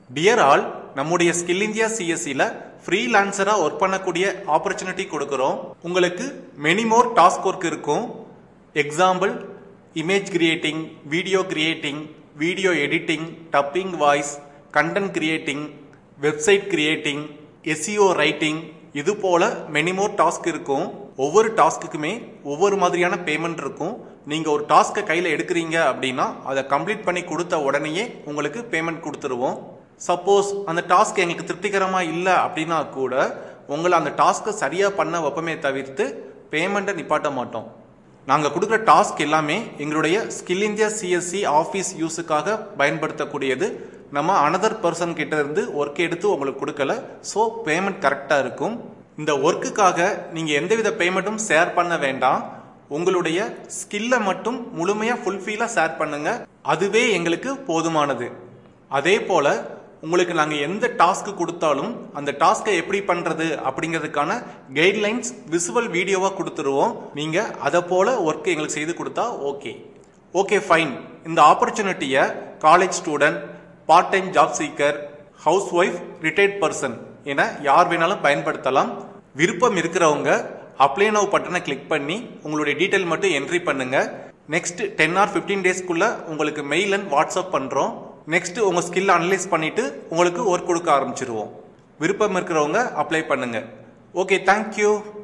dear all நம்முடைய skill India சிஎஸ்சியில் ஃப்ரீலான்சராக ஒர்க் பண்ணக்கூடிய ஆப்பர்ச்சுனிட்டி கொடுக்குறோம் உங்களுக்கு மெனி மோர் டாஸ்க் ஒர்க் இருக்கும் example image creating video creating video editing dubbing voice content creating website creating SEO writing இது போல மெனி மோர் டாஸ்க் இருக்கும் ஒவ்வொரு டாஸ்க்குக்குமே ஒவ்வொரு மாதிரியான பேமெண்ட் இருக்கும் நீங்கள் ஒரு டாஸ்க்கை கையில் எடுக்கிறீங்க அப்படின்னா அதை கம்ப்ளீட் பண்ணி கொடுத்த உடனேயே உங்களுக்கு பேமெண்ட் கொடுத்துருவோம் சப்போஸ் அந்த டாஸ்க் எங்களுக்கு திருப்திகரமாக இல்லை அப்படின்னா கூட உங்களை அந்த டாஸ்க்கை சரியாக பண்ண வைப்பமே தவிர்த்து பேமெண்ட்டை நிப்பாட்ட மாட்டோம் நாங்கள் கொடுக்குற டாஸ்க் எல்லாமே எங்களுடைய ஸ்கில் இந்தியா சிஎஸ்சி ஆஃபீஸ் யூஸுக்காக பயன்படுத்தக்கூடியது நம்ம அனதர் பர்சன் கிட்ட இருந்து ஒர்க் எடுத்து உங்களுக்கு கொடுக்கல ஸோ பேமெண்ட் கரெக்டாக இருக்கும் இந்த ஒர்க்குக்காக நீங்கள் எந்தவித பேமெண்ட்டும் ஷேர் பண்ண வேண்டாம் உங்களுடைய ஸ்கில்லை மட்டும் முழுமையாக ஃபுல்ஃபீலாக ஷேர் பண்ணுங்க அதுவே எங்களுக்கு போதுமானது அதே போல் உங்களுக்கு நாங்கள் எந்த டாஸ்க் கொடுத்தாலும் அந்த டாஸ்க்கை எப்படி பண்ணுறது அப்படிங்கிறதுக்கான கைட்லைன்ஸ் விசுவல் வீடியோவாக கொடுத்துருவோம் நீங்கள் அதை போல் ஒர்க் எங்களுக்கு செய்து கொடுத்தா ஓகே ஓகே ஃபைன் இந்த ஆப்பர்ச்சுனிட்டியை college student part time job seeker house wife retired person என யார் வேணாலும் பயன்படுத்தலாம் விருப்பம் இருக்கிறவங்க அப்ளை நவ் பட்டனை கிளிக் பண்ணி உங்களுடைய டீட்டெயில் மட்டும் என்ட்ரி பண்ணுங்க நெக்ஸ்ட் டென் ஆர் ஃபிஃப்டீன் டேஸ்க்குள்ள உங்களுக்கு மெயில் அண்ட் வாட்ஸ்அப் பண்றோம் நெக்ஸ்ட் உங்க ஸ்கில் அனலைஸ் பண்ணிட்டு உங்களுக்கு ஒர்க் கொடுக்க ஆரம்பிச்சிருவோம் விருப்பம் இருக்கிறவங்க அப்ளை பண்ணுங்க ஓகே தேங்க்யூ